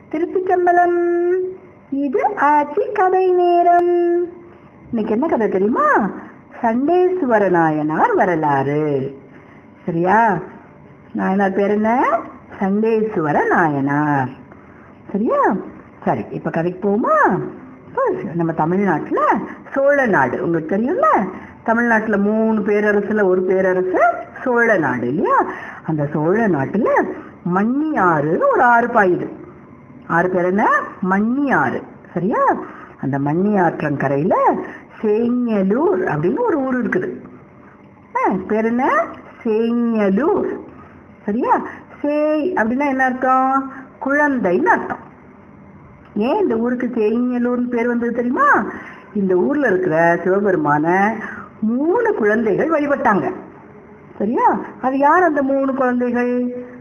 திருச்சிச்சம்பலம் இது ஆட்சி கதை நேரம் இன்னைக்கு என்ன கதை தெரியுமா சண்டேஸ்வர நாயனார் வரலாறு சரியா நாயனார் பேர் என்ன சண்டேஸ்வர நாயனார் சரியா சரி இப்ப கதைக்கு போகுமா இப்போ நம்ம தமிழ்நாட்டுல சோழ நாடு உங்களுக்கு தெரியும்ல தமிழ்நாட்டுல மூணு பேரரசுல ஒரு பேரரசு சோழ நாடு இல்லையா அந்த சோழ நாட்டுல மண்ணி ஆறுன்னு ஒரு ஆறு பாயுது ஆறு பேர் என்ன மண்ணி ஆறு சரியா அந்த மண்ணி ஆற்றங்கரையில சேங்கலூர் அப்படின்னு ஒரு ஊர் இருக்குது ஆ, பேர் என்ன சேங்கலூர் சரியா சேய் அப்படின்னா என்ன அர்த்தம் குழந்தைன்னு அர்த்தம் ஏன் இந்த ஊருக்கு சேங்கலூர்னு பேர் வந்தது தெரியுமா இந்த ஊர்ல இருக்கிற சிவபெருமான மூணு குழந்தைகள் வழிபட்டாங்க சரியா அது யார் அந்த மூணு குழந்தைகள்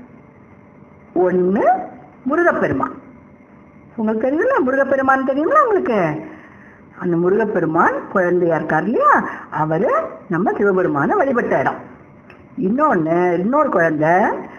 ஒண்ணு முருகப்பெருமான் உங்களுக்கு தெரியும்ல முருகப்பெருமான் தெரியும்ல உங்களுக்கு அந்த முருகப்பெருமான் குழந்தையா இருக்கார் இல்லையா அவரு நம்ம சிவபெருமான வழிபட்ட இடம் இன்னொன்னு இன்னொரு குழந்தை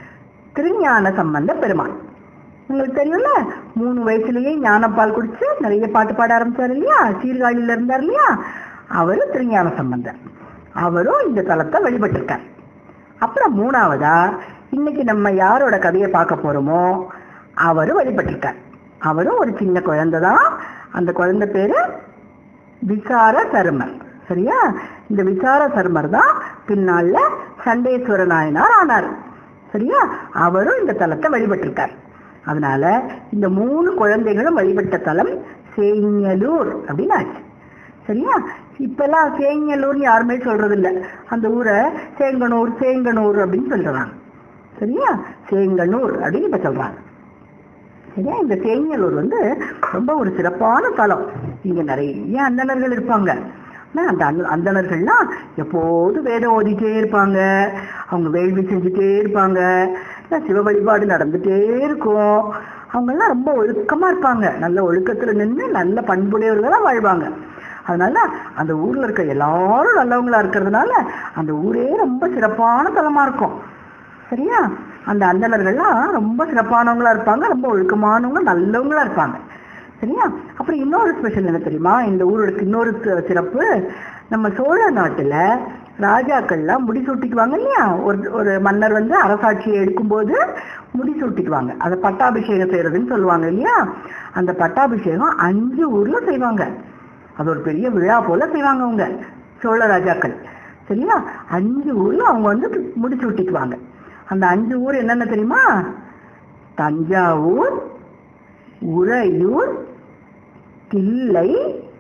திருஞான சம்பந்த பெருமான் உங்களுக்கு தெரியும்ல மூணு வயசுலயே ஞானப்பால் குடிச்சு நிறைய பாட்டு பாட ஆரம்பிச்சார் இல்லையா சீர்காழியில இருந்தார் இல்லையா அவரு திருஞான சம்பந்தர் அவரும் இந்த தலத்தை வழிபட்டிருக்கார் அப்புறம் மூணாவதா இன்னைக்கு நம்ம யாரோட கதையை பார்க்க போறோமோ அவரும் வழிபட்டிருக்கார் அவரும் ஒரு சின்ன குழந்தை தான் அந்த குழந்தை பேரு விசார சருமர் சரியா இந்த விசார சருமர் தான் பின்னால சண்டேஸ்வர நாயனார் ஆனார் சரியா அவரும் இந்த தலத்தை வழிபட்டிருக்கார் அதனால இந்த மூணு குழந்தைகளும் வழிபட்ட தலம் சேங்கலூர் அப்படின்னு ஆச்சு சரியா இப்பெல்லாம் சேங்கலூர்னு யாருமே சொல்றது இல்ல அந்த ஊரை சேங்கனூர் சேங்கனூர் அப்படின்னு சொல்றாங்க சரியா சேங்கனூர் அப்படின்னு இப்ப சொல்றாங்க சரியா இந்த சேங்கலூர் வந்து ரொம்ப ஒரு சிறப்பான தலம் இங்க நிறைய அந்தணர்கள் இருப்பாங்க ஆனா அந்த அந்த- அந்தணர்கள்லாம் எப்போதும் வேதம் ஓதிட்டே இருப்பாங்க அவங்க வேள்வி செஞ்சுட்டே இருப்பாங்க இல்ல சிவ வழிபாடு நடந்துட்டே இருக்கும் அவங்கெல்லாம் ரொம்ப ஒழுக்கமா இருப்பாங்க நல்ல ஒழுக்கத்துல நின்று நல்ல பண்புடையவர்களா வாழ்வாங்க அதனால அந்த ஊர்ல இருக்க எல்லாரும் நல்லவங்களா இருக்கிறதுனால அந்த ஊரே ரொம்ப சிறப்பான தலமா இருக்கும் சரியா அந்த அந்தணர்கள்லாம் ரொம்ப சிறப்பானவங்களா இருப்பாங்க ரொம்ப ஒழுக்கமானவங்க நல்லவங்களா இருப்பாங்க சரியா அப்புறம் இன்னொரு ஸ்பெஷல் என்ன தெரியுமா இந்த ஊரோட இன்னொரு சி- சிறப்பு நம்ம சோழ நாட்டுல ராஜாக்கள்லாம் முடி சூட்டிக்குவாங்க இல்லையா ஒரு ஒரு மன்னர் வந்து அரசாட்சியை எடுக்கும்போது முடி சூட்டிக்குவாங்க அதை பட்டாபிஷேகம் செய்யறதுன்னு சொல்லுவாங்க இல்லையா அந்த பட்டாபிஷேகம் அஞ்சு ஊர்ல செய்வாங்க அது ஒரு பெரிய விழா போல செய்வாங்க அவங்க சோழ ராஜாக்கள் சரியா அஞ்சு ஊர்ல அவங்க வந்து முடிச்சு விட்டுக்குவாங்க அந்த அஞ்சு ஊர் என்னென்ன தெரியுமா தஞ்சாவூர் உறையூர் தில்லை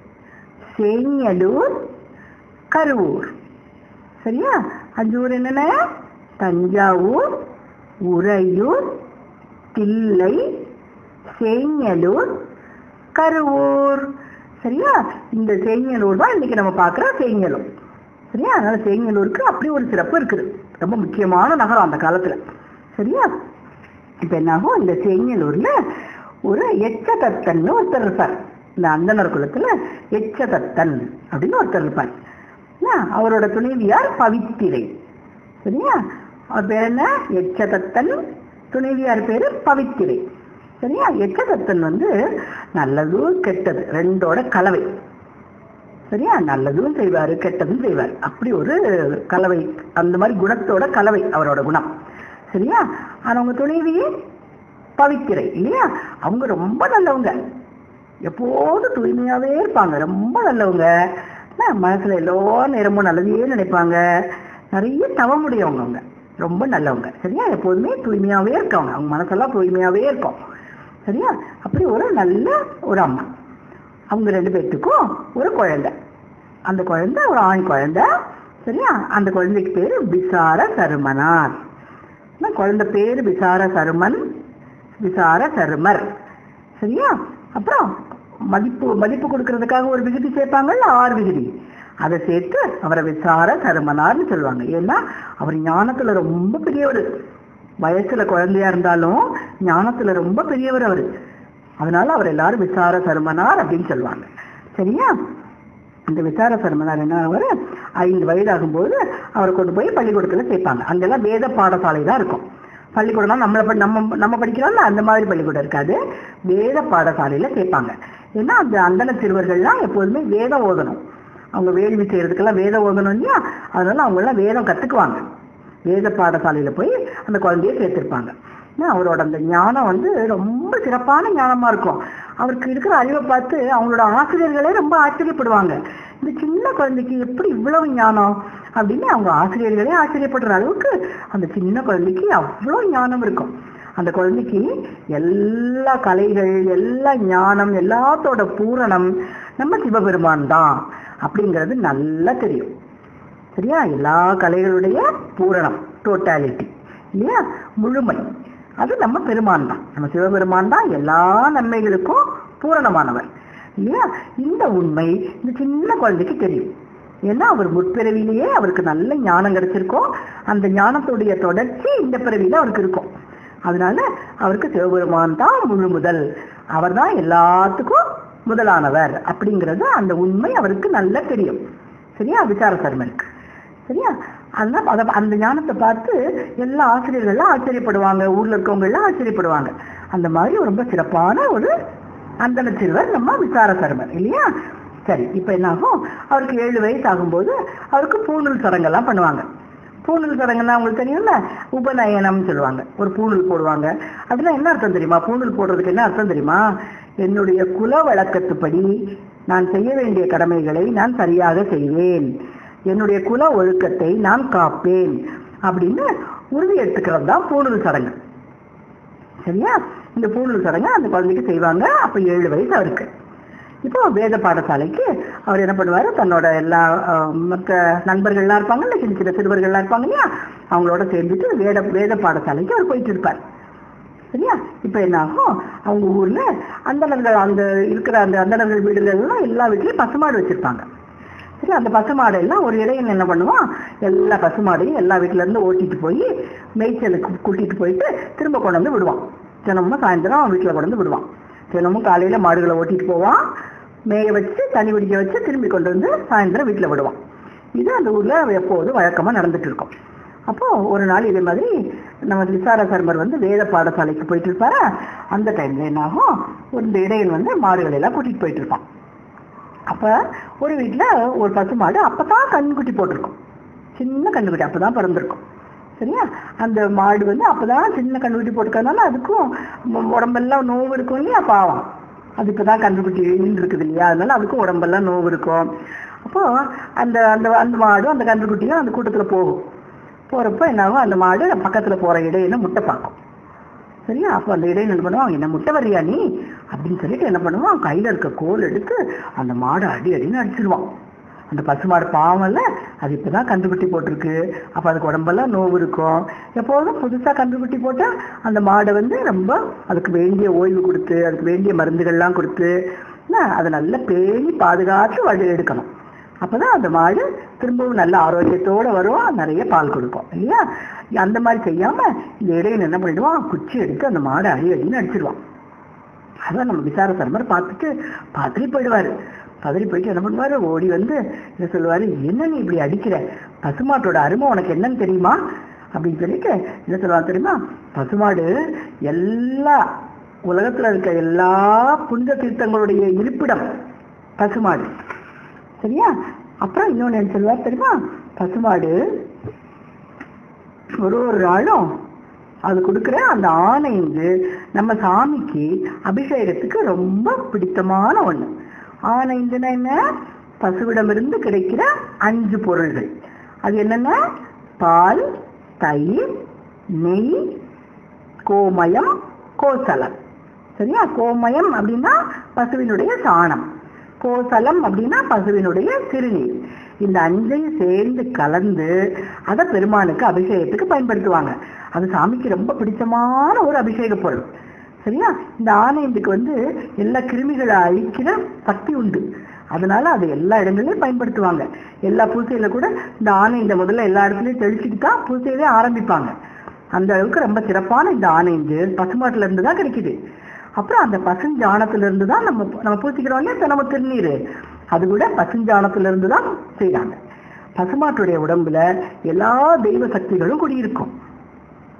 சேங்கலூர் கருவூர் சரியா அஞ்சு ஊர் என்னென்ன தஞ்சாவூர் உறையூர் தில்லை சேங்கலூர் கருவூர் சரியா இந்த சேங்கலூர் தான் இன்னைக்கு நம்ம பார்க்குற சேங்கலூர் சரியா அதனால சேங்கலூருக்கு அப்படி ஒரு சிறப்பு இருக்குது ரொம்ப முக்கியமான நகரம் அந்த காலத்துல சரியா இப்ப என்னாகும் இந்த சேங்கலூர்ல ஒரு எச்சதத்தன் ஒருத்தர் இருப்பார் இந்த அந்தனர் குலத்துல எச்சதத்தன் அப்படின்னு ஒருத்தர் இருப்பார் என்ன? அவரோட துணைவியார் பவித்திரை சரியா அவர் பேர் என்ன எச்சதத்தன் துணைவியார் பேரு பவித்திரை சரியா எச்சதத்தன் வந்து நல்லதும் கெட்டது ரெண்டோட கலவை சரியா நல்லதும் செய்வாரு கெட்டதும் செய்வார் அப்படி ஒரு கலவை அந்த மாதிரி குணத்தோட கலவை அவரோட குணம் சரியா ஆனா அவங்க துணைவி பவித்திரை இல்லையா அவங்க ரொம்ப நல்லவங்க எப்போதும் தூய்மையாவே இருப்பாங்க ரொம்ப நல்லவங்க என்ன, மனசுல எல்லா நேரமும் நல்லதையே நினைப்பாங்க நிறைய தவமுடையவங்க அவங்க ரொம்ப நல்லவங்க சரியா எப்போதுமே தூய்மையாவே இருக்காங்க அவங்க மனசெல்லாம் தூய்மையாவே இருக்கும் சரியா அப்படி ஒரு நல்ல ஒரு அம்மா அவங்க ரெண்டு பேர்த்துக்கும் ஒரு குழந்தை அந்த குழந்தை ஒரு ஆண் குழந்தை சரியா அந்த குழந்தைக்கு பேரு விசார சருமனார் என்ன, குழந்தை பேரு விசார சருமன் விசார சருமர் சரியா அப்புறம் மதிப்பு மதிப்பு கொடுக்கறதுக்காக ஒரு விகுதி சேர்ப்பாங்கல்ல ஆறு விகுதி அதை சேர்த்து அவரை விசார சருமனார்னு சொல்லுவாங்க ஏன்னா அவர் ஞானத்துல ரொம்ப பெரியவர் வயசுல குழந்தையா இருந்தாலும் ஞானத்துல ரொம்ப பெரியவர் அவரு அதனால அவர் எல்லாரும் விசார சருமனார் அப்படின்னு சொல்லுவாங்க சரியா இந்த விசார சர்மனார் என்ன ஆவாரு ஐந்து வயதாகும்போது அவரை கொண்டு போய் பள்ளிக்கூடத்துல சேர்ப்பாங்க அங்கெல்லாம் வேத பாடசாலை தான் இருக்கும் பள்ளிக்கூடம்னா நம்மளை படி- நம்ம நம்ம படிக்கிறோம்ல அந்த மாதிரி பள்ளிக்கூடம் இருக்காது வேத பாடசாலையில சேர்ப்பாங்க ஏன்னா அந்த அந்தன சிறுவர்கள்லாம் எப்போதுமே வேதம் ஓதணும் அவங்க வேள்வி செய்யறதுக்கெல்லாம் வேதம் ஓதணும் இல்லையா அதனால அவங்க எல்லாம் வேதம் கத்துக்குவாங்க வேத பாடசாலையில போய் அந்த குழந்தைய சேர்த்திருப்பாங்க ஏன்னா அவரோட அந்த ஞானம் வந்து ரொம்ப சிறப்பான ஞானமா இருக்கும் அவருக்கு இருக்கிற அறிவை பார்த்து அவங்களோட ஆசிரியர்களே ரொம்ப ஆச்சரியப்படுவாங்க இந்த சின்ன குழந்தைக்கு எப்படி இவ்வளவு ஞானம் அப்படின்னு அவங்க ஆசிரியர்களே ஆச்சரியப்படுற அளவுக்கு அந்த சின்ன குழந்தைக்கு அவ்வளோ ஞானம் இருக்கும் அந்த குழந்தைக்கு எல்லா கலைகள் எல்லா ஞானம் எல்லாத்தோட பூரணம் நம்ம சிவபெருமான் தான் அப்படிங்கிறது நல்லா தெரியும் சரியா எல்லா கலைகளுடைய பூரணம் டோட்டாலிட்டி இல்லையா முழுமை அது நம்ம பெருமான் தான் நம்ம சிவபெருமான் தான் எல்லா நன்மைகளுக்கும் பூரணமானவர் இல்லையா இந்த உண்மை இந்த சின்ன குழந்தைக்கு தெரியும் ஏன்னா அவர் முற்பிறவிலேயே அவருக்கு நல்ல ஞானம் கிடைச்சிருக்கும் அந்த ஞானத்துடைய தொடர்ச்சி இந்த பிறவியில அவருக்கு இருக்கும் அதனால அவருக்கு சிவபெருமான் தான் முழு முதல் அவர் தான் எல்லாத்துக்கும் முதலானவர் அப்படிங்கிறது அந்த உண்மை அவருக்கு நல்லா தெரியும் சரியா விசார சர்மனுக்கு சரியா அதனால அத- அந்த ஞானத்தை பார்த்து எல்லா ஆசிரியர்கள்லாம் ஆச்சரியப்படுவாங்க ஊர்ல இருக்கவங்க எல்லாம் ஆச்சரியப்படுவாங்க அந்த மாதிரி ரொம்ப சிறப்பான ஒரு அந்தன சிறுவர் நம்ம விசார சர்மர் இல்லையா சரி இப்ப என்ன ஆகும் அவருக்கு ஏழு வயசு ஆகும்போது அவருக்கு பூணூல் சடங்கெல்லாம் பண்ணுவாங்க பூணூல் சடங்குன்னா உங்களுக்கு தெரியும்ல உபநயனம்னு சொல்லுவாங்க ஒரு பூணூல் போடுவாங்க அதுல என்ன அர்த்தம் தெரியுமா பூணூல் போடுறதுக்கு என்ன அர்த்தம் தெரியுமா என்னுடைய குல வழக்கத்துப்படி நான் செய்ய வேண்டிய கடமைகளை நான் சரியாக செய்வேன் என்னுடைய குல ஒழுக்கத்தை நான் காப்பேன் அப்படின்னு உறுதி எடுத்துக்கிறது தான் பூணூல் சடங்கு சரியா இந்த பூணூல் சடங்கு அந்த குழந்தைக்கு செய்வாங்க அப்ப ஏழு வயசு அவருக்கு இப்போ வேத பாடசாலைக்கு அவர் என்ன பண்ணுவாரு தன்னோட எல்லா அஹ், மற்ற நண்பர்கள்லாம் இருப்பாங்கல்ல சின்ன சின்ன சிறுவர்கள்லாம் இருப்பாங்க இல்லையா அவங்களோட சேர்ந்துட்டு வேத வேத பாடசாலைக்கு அவர் போயிட்டு இருப்பார் சரியா இப்ப என்ன ஆகும் அவங்க ஊர்ல அந்தணர்கள் அந்த இருக்கிற அந்த அந்தணர்கள் வீடுகள்லாம் எல்லா வீட்லயும் பசுமாடு வச்சிருப்பாங்க சரி அந்த பசுமாடு எல்லாம் ஒரு இடையன் என்ன பண்ணுவான் எல்லா பசுமாடையும் எல்லா வீட்டுல இருந்து ஓட்டிட்டு போய் மேய்ச்சலுக்கு கூட்டிட்டு போயிட்டு திரும்ப கொண்டு வந்து விடுவான் தினமும் சாயந்தரம் வீட்டுல கொண்டு வந்து விடுவான் தினமும் காலையில மாடுகளை ஓட்டிட்டு போவான் மேய வச்சு தண்ணி குடிக்க வச்சு திரும்பி கொண்டு வந்து சாயந்தரம் வீட்டுல விடுவான் இது அந்த ஊர்ல எப்போதும் வழக்கமா நடந்துட்டு இருக்கும் அப்போ ஒரு நாள் இதே மாதிரி நம்ம விசார சர்மர் வந்து வேத பாடசாலைக்கு போயிட்டு இருப்பாரா அந்த டைம்ல என்ன ஆகும் ஒரு இந்த இடையன் வந்து மாடுகளை எல்லாம் கூட்டிட்டு போயிட்டு இருப்பான் அப்ப ஒரு வீட்ல ஒரு பசு மாடு அப்பதான் கண்ணுக்குட்டி போட்டிருக்கும் சின்ன கண்ணுக்குட்டி அப்பதான் பிறந்திருக்கும் சரியா அந்த மாடு வந்து அப்பதான் சின்ன கண்ணுக்குட்டி போட்டுக்கிறதுனால அதுக்கும் உ- உடம்பெல்லாம் நோவு இருக்கும் இல்லையா பாவம் அது இப்பதான் கண்ணுக்குட்டி நின்று இருக்குது இல்லையா அதனால அதுக்கும் உடம்பெல்லாம் நோவு இருக்கும் அப்போ அந்த அந்த அந்த மாடும் அந்த கன்றுக்குட்டியும் அந்த கூட்டத்துல போகும் போறப்ப என்ன ஆகும் அந்த மாடு பக்கத்துல போற இடையில முட்டை பார்க்கும் சரியா அப்போ அந்த இடையில என்ன பண்ணுவான் என்ன முட்டை வர்றியா நீ அப்படின்னு சொல்லிட்டு என்ன பண்ணுவான் கையில இருக்க கோல் எடுத்து அந்த மாடை அடி அடின்னு அடிச்சிருவான் அந்த பசுமாடு பாவம்ல அது இப்பதான் கன்றுக்குட்டி போட்டிருக்கு அப்ப அதுக்கு உடம்பெல்லாம் நோவு இருக்கும் எப்போதும் புதுசா கன்றுக்குட்டி போட்டா அந்த மாடை வந்து ரொம்ப அதுக்கு வேண்டிய ஓய்வு கொடுத்து அதுக்கு வேண்டிய மருந்துகள்லாம் கொடுத்து என்ன, அதை நல்லா பேணி பாதுகாத்து வழி எடுக்கணும் அப்பதான் அந்த மாடு திரும்பவும் நல்ல ஆரோக்கியத்தோட வரும் நிறைய பால் கொடுக்கும் இல்லையா அந்த மாதிரி செய்யாம இந்த இடையில என்ன பண்ணிடுவான் குச்சி எடுத்து அந்த மாடை அடி அடின்னு அடிச்சிடுவான் அதான் நம்ம விசார சர்மர் பார்த்துட்டு பதறி போயிடுவாரு பதறி போயிட்டு என்ன பண்ணுவாரு ஓடி வந்து இதை சொல்லுவாரு என்ன நீ இப்படி அடிக்கிற பசுமாட்டோட அருமை உனக்கு என்னன்னு தெரியுமா அப்படின்னு சொல்லிட்டு என்ன சொல்லுவாங்க தெரியுமா பசுமாடு எல்லா உலகத்துல இருக்க எல்லா புனித தீர்த்தங்களுடைய இருப்பிடம் பசுமாடு சரியா அப்புறம் இன்னொன்னு என்ன சொல்லுவார் தெரியுமா பசுமாடு ஒரு ஒரு நாளும் அது கொடுக்குற அந்த ஆணைந்து நம்ம சாமிக்கு அபிஷேகத்துக்கு ரொம்ப பிடித்தமான ஒண்ணு ஆணைந்துன்னா என்ன பசுவிடமிருந்து கிடைக்கிற அஞ்சு பொருள்கள் அது என்னன்னா பால் தயிர் நெய் கோமயம் கோசலம் சரியா கோமயம் அப்படின்னா பசுவினுடைய சாணம் கோசலம் அப்படின்னா பசுவினுடைய சிறுநீர் இந்த அஞ்சையும் சேர்ந்து கலந்து அதை பெருமானுக்கு அபிஷேகத்துக்கு பயன்படுத்துவாங்க அது சாமிக்கு ரொம்ப பிடிச்சமான ஒரு அபிஷேக பொருள் சரியா இந்த ஆணையத்துக்கு வந்து எல்லா கிருமிகளை அழிக்கிற சக்தி உண்டு அதனால அது எல்லா இடங்களையும் பயன்படுத்துவாங்க எல்லா பூசையில கூட இந்த ஆணை இந்த முதல்ல எல்லா இடத்துலயும் தெளிச்சுட்டு தான் பூசையவே ஆரம்பிப்பாங்க அந்த அளவுக்கு ரொம்ப சிறப்பான இந்த ஆணைந்து பசுமாட்டுல இருந்து தான் கிடைக்குது அப்புறம் அந்த பசுஞ்சாணத்துல இருந்து தான் நம்ம நம்ம பூசிக்கிறோம் இல்லையா இப்ப நம்ம திருநீர் அது கூட பசுஞ்சாணத்துல இருந்து தான் செய்றாங்க பசுமாட்டுடைய உடம்புல எல்லா தெய்வ சக்திகளும் குடியிருக்கும்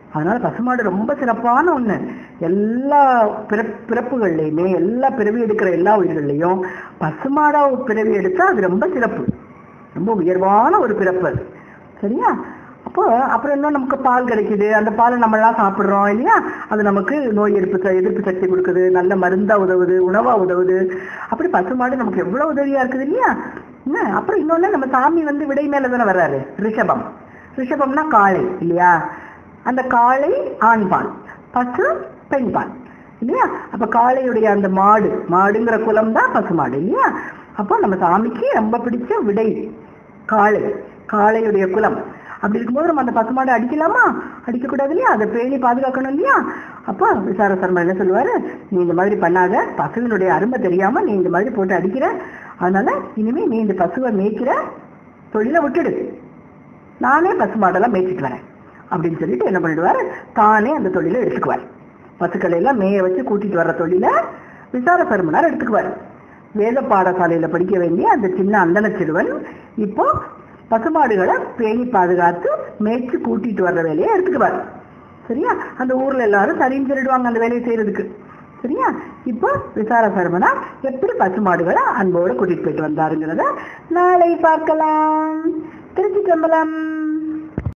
அதனால பசுமாடு ரொம்ப சிறப்பான ஒண்ணு எல்லா பிறப் பிறப்புகள்லையுமே எல்லா பிறவி எடுக்கிற எல்லா உயிர்கள்லையும் பசுமாடா பிறவி எடுத்தா அது ரொம்ப சிறப்பு ரொம்ப உயர்வான ஒரு பிறப்பு அது சரியா அப்போ அப்புறம் இன்னும் நமக்கு பால் கிடைக்குது அந்த பாலை நம்மளாம் சாப்பிடுறோம் இல்லையா அது நமக்கு நோய் எதிர்ப்பு ச- எதிர்ப்பு சக்தி கொடுக்குது நல்ல மருந்தா உதவுது உணவா உதவுது அப்படி பசுமாடு நமக்கு எவ்வளவு உதவியா இருக்குது இல்லையா என்ன அப்புறம் இன்னொன்னு நம்ம சாமி வந்து விடை மேல தானே வர்றாரு ரிஷபம் ரிஷபம்னா காளை இல்லையா அந்த காளை ஆண் பால் பசு பெண் பால் இல்லையா அப்ப காளையுடைய அந்த மாடு மாடுங்கிற குலம் தான் பசுமாடு இல்லையா அப்போ நம்ம சாமிக்கு ரொம்ப பிடிச்ச விடை காளை காளையுடைய குலம் அப்படி இருக்கும்போது நம்ம அந்த பசுமாடை அடிக்கலாமா அடிக்க கூடாது இல்லையா அதை பேணி பாதுகாக்கணும் இல்லையா அப்போ விசார சர்மா என்ன சொல்லுவாரு நீ இந்த மாதிரி பண்ணாத பசுவினுடைய அருமை தெரியாம நீ இந்த மாதிரி போட்டு அடிக்கிற அதனால இனிமே நீ இந்த பசுவை மேய்க்கிற தொழிலை விட்டுடு நானே பசுமாடெல்லாம் மேய்ச்சிட்டு வரேன் அப்படின்னு சொல்லிட்டு என்ன பண்ணிடுவாரு தானே அந்த தொழிலை எடுத்துக்குவார் பசுக்களை எல்லாம் மேய வச்சு கூட்டிட்டு வர்ற தொழிலை விசார பெருமனார் எடுத்துக்குவார் வேத பாடசாலையில படிக்க வேண்டிய அந்த சின்ன அந்தன சிறுவன் இப்போ பசுமாடுகளை பேணி பாதுகாத்து மேய்ச்சி கூட்டிட்டு வர்ற வேலையை எடுத்துக்குவார் சரியா அந்த ஊர்ல எல்லாரும் சரின்னு சொல்லிடுவாங்க அந்த வேலையை செய்யறதுக்கு சரியா இப்போ விசார சர்மனா எப்படி பசுமாடுகளை அன்போடு கூட்டிட்டு போயிட்டு வந்தாருங்கிறத நாளை பார்க்கலாம் திருச்சி கம்பலம்